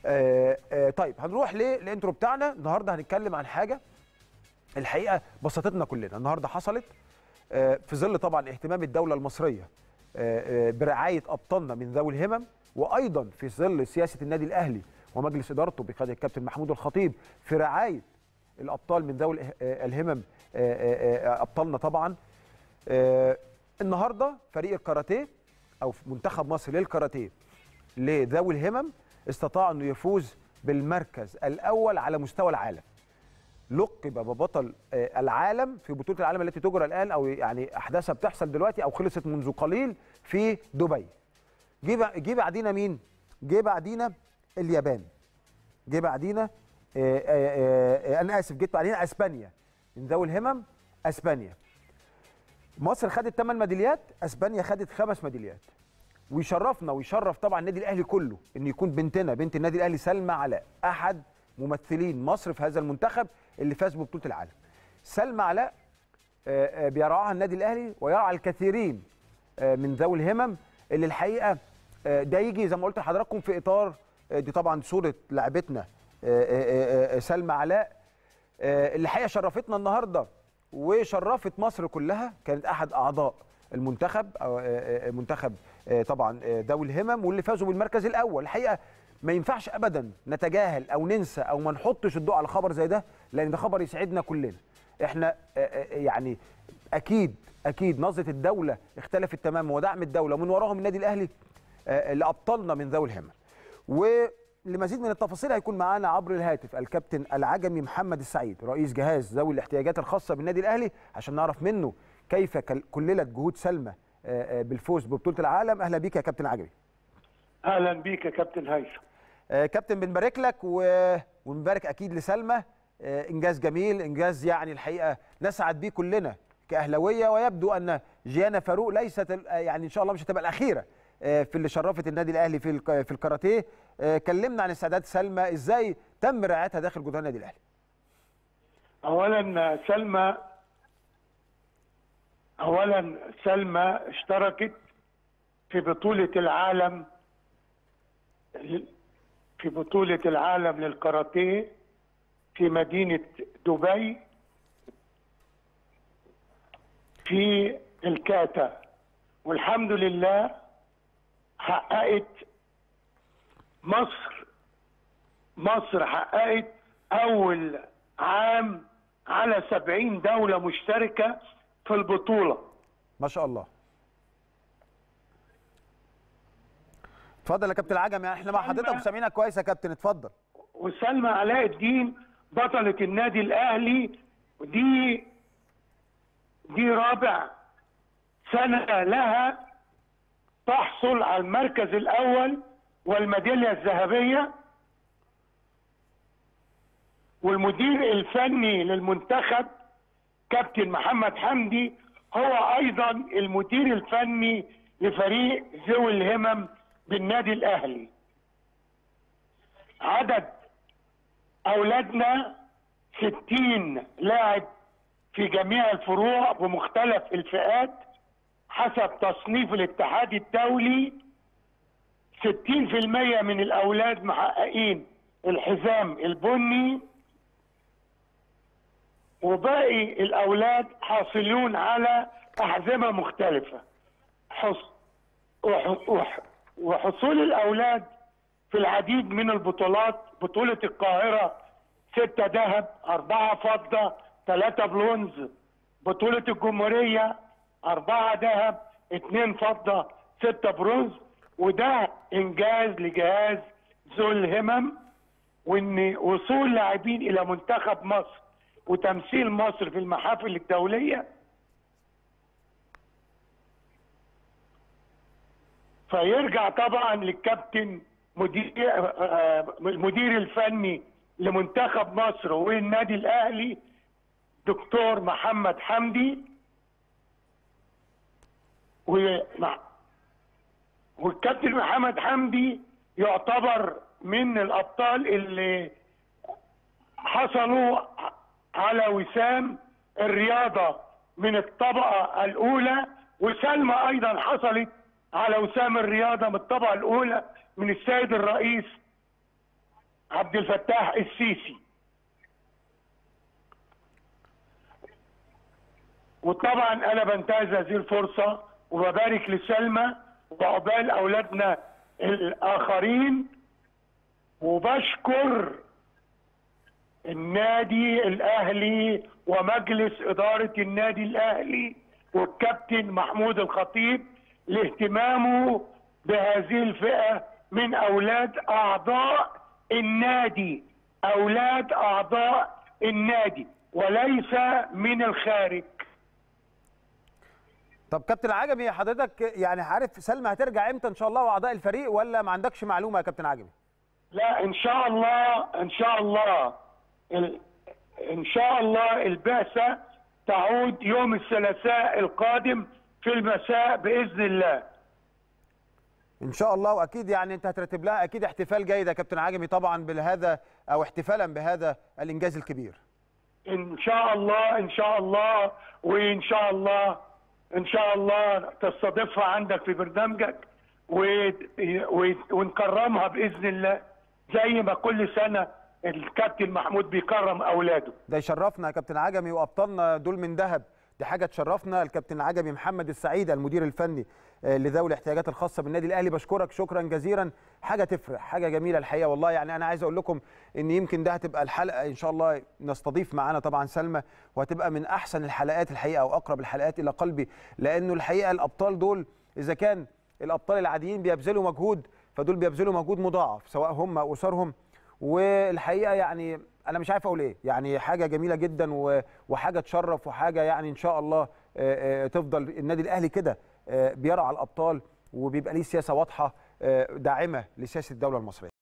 آه آه طيب هنروح للانترو بتاعنا النهارده هنتكلم عن حاجه الحقيقه بسطتنا كلنا النهارده حصلت آه في ظل طبعا اهتمام الدوله المصريه آه آه برعايه ابطالنا من ذوي الهمم وايضا في ظل سياسه النادي الاهلي ومجلس ادارته بقياده الكابتن محمود الخطيب في رعايه الابطال من ذوي الهمم ابطالنا طبعا النهارده فريق الكاراتيه او منتخب مصر للكاراتيه لذوي الهمم استطاع انه يفوز بالمركز الاول على مستوى العالم لقب ببطل العالم في بطوله العالم التي تجرى الان او يعني احداثها بتحصل دلوقتي او خلصت منذ قليل في دبي جه جه بعدينا مين جه بعدينا اليابان جه بعدينا آآ آآ انا اسف جيت بعدين اسبانيا من ذوي الهمم اسبانيا مصر خدت 8 ميداليات اسبانيا خدت خمس ميداليات ويشرفنا ويشرف طبعا النادي الاهلي كله ان يكون بنتنا بنت النادي الاهلي سلمى علاء احد ممثلين مصر في هذا المنتخب اللي فاز ببطوله العالم سلمى علاء بيرعاها النادي الاهلي ويرعى الكثيرين من ذوي الهمم اللي الحقيقه ده يجي زي ما قلت لحضراتكم في اطار دي طبعا صوره لاعبتنا سلمى علاء اللي الحقيقه شرفتنا النهارده وشرفت مصر كلها كانت احد اعضاء المنتخب او منتخب طبعا ذوي الهمم واللي فازوا بالمركز الاول الحقيقه ما ينفعش ابدا نتجاهل او ننسى او ما نحطش الضوء على خبر زي ده لان ده خبر يسعدنا كلنا احنا يعني اكيد اكيد نظره الدوله اختلفت تماما ودعم الدوله ومن وراهم النادي الاهلي لابطالنا من ذوي الهمم ولمزيد من التفاصيل هيكون معانا عبر الهاتف الكابتن العجمي محمد السعيد رئيس جهاز ذوي الاحتياجات الخاصه بالنادي الاهلي عشان نعرف منه كيف كللت جهود سلمى بالفوز ببطوله العالم اهلا بيك يا كابتن عجمي اهلا بيك يا كابتن هيثم كابتن بنبارك لك ونبارك اكيد لسلمى انجاز جميل انجاز يعني الحقيقه نسعد بيه كلنا كاهلاويه ويبدو ان جيانا فاروق ليست يعني ان شاء الله مش هتبقى الاخيره في اللي شرفت النادي الاهلي في في الكاراتيه كلمنا عن استعداد سلمى ازاي تم رعايتها داخل جدران النادي الاهلي اولا سلمى اولا سلمى اشتركت في بطوله العالم في بطوله العالم للكاراتيه في مدينه دبي في الكاتا والحمد لله حققت مصر مصر حققت اول عام على سبعين دولة مشتركة في البطولة ما شاء الله اتفضل يا كابتن العجمي احنا مع حضرتك وسامعينك كويس يا كابتن اتفضل وسلمى علاء الدين بطلة النادي الاهلي ودي دي رابع سنة لها تحصل على المركز الاول والميداليه الذهبيه والمدير الفني للمنتخب كابتن محمد حمدي هو ايضا المدير الفني لفريق ذوي الهمم بالنادي الاهلي عدد اولادنا 60 لاعب في جميع الفروع بمختلف الفئات حسب تصنيف الاتحاد الدولي 60% من الاولاد محققين الحزام البني وباقي الاولاد حاصلون على احزمه مختلفه وحصول الاولاد في العديد من البطولات بطوله القاهره ستة ذهب أربعة فضة ثلاثة برونز بطولة الجمهورية أربعة ذهب اثنين فضة ستة برونز وده انجاز لجهاز ذو الهمم وان وصول لاعبين الى منتخب مصر وتمثيل مصر في المحافل الدوليه فيرجع طبعا للكابتن مدير المدير الفني لمنتخب مصر والنادي الاهلي دكتور محمد حمدي ومع والكابتن محمد حمدي يعتبر من الابطال اللي حصلوا على وسام الرياضه من الطبقه الاولى وسلمى ايضا حصلت على وسام الرياضه من الطبقه الاولى من السيد الرئيس عبد الفتاح السيسي وطبعا انا بنتهز هذه الفرصه وببارك لسلمى وعقبال اولادنا الاخرين وبشكر النادي الاهلي ومجلس اداره النادي الاهلي والكابتن محمود الخطيب لاهتمامه بهذه الفئه من اولاد اعضاء النادي اولاد اعضاء النادي وليس من الخارج طب كابتن عجمي حضرتك يعني عارف سلمى هترجع امتى ان شاء الله واعضاء الفريق ولا ما عندكش معلومه يا كابتن عجمي لا ان شاء الله ان شاء الله ال- ان شاء الله البعثه تعود يوم الثلاثاء القادم في المساء باذن الله ان شاء الله واكيد يعني انت هترتب لها اكيد احتفال جيد يا كابتن عجمي طبعا بهذا او احتفالا بهذا الانجاز الكبير ان شاء الله ان شاء الله وان شاء الله ان شاء الله تستضيفها عندك في برنامجك و... و... ونكرمها باذن الله زي ما كل سنه الكابتن محمود بيكرم اولاده ده يشرفنا يا كابتن عجمي وابطالنا دول من ذهب دي حاجه تشرفنا الكابتن عجمي محمد السعيد المدير الفني آه، لذوي الاحتياجات الخاصه بالنادي الاهلي بشكرك شكرا جزيلا حاجه تفرح حاجه جميله الحقيقه والله يعني انا عايز اقول لكم ان يمكن ده هتبقى الحلقه ان شاء الله نستضيف معانا طبعا سلمى وهتبقى من احسن الحلقات الحقيقه واقرب الحلقات الى قلبي لانه الحقيقه الابطال دول اذا كان الابطال العاديين بيبذلوا مجهود فدول بيبذلوا مجهود مضاعف سواء هم او اسرهم والحقيقه يعني انا مش عارف اقول ايه يعني حاجه جميله جدا و- وحاجه تشرف وحاجه يعني ان شاء الله آه، آه، تفضل النادي الاهلي كده آه، بيرعى الابطال وبيبقى ليه سياسه واضحه آه، داعمه لسياسه الدوله المصريه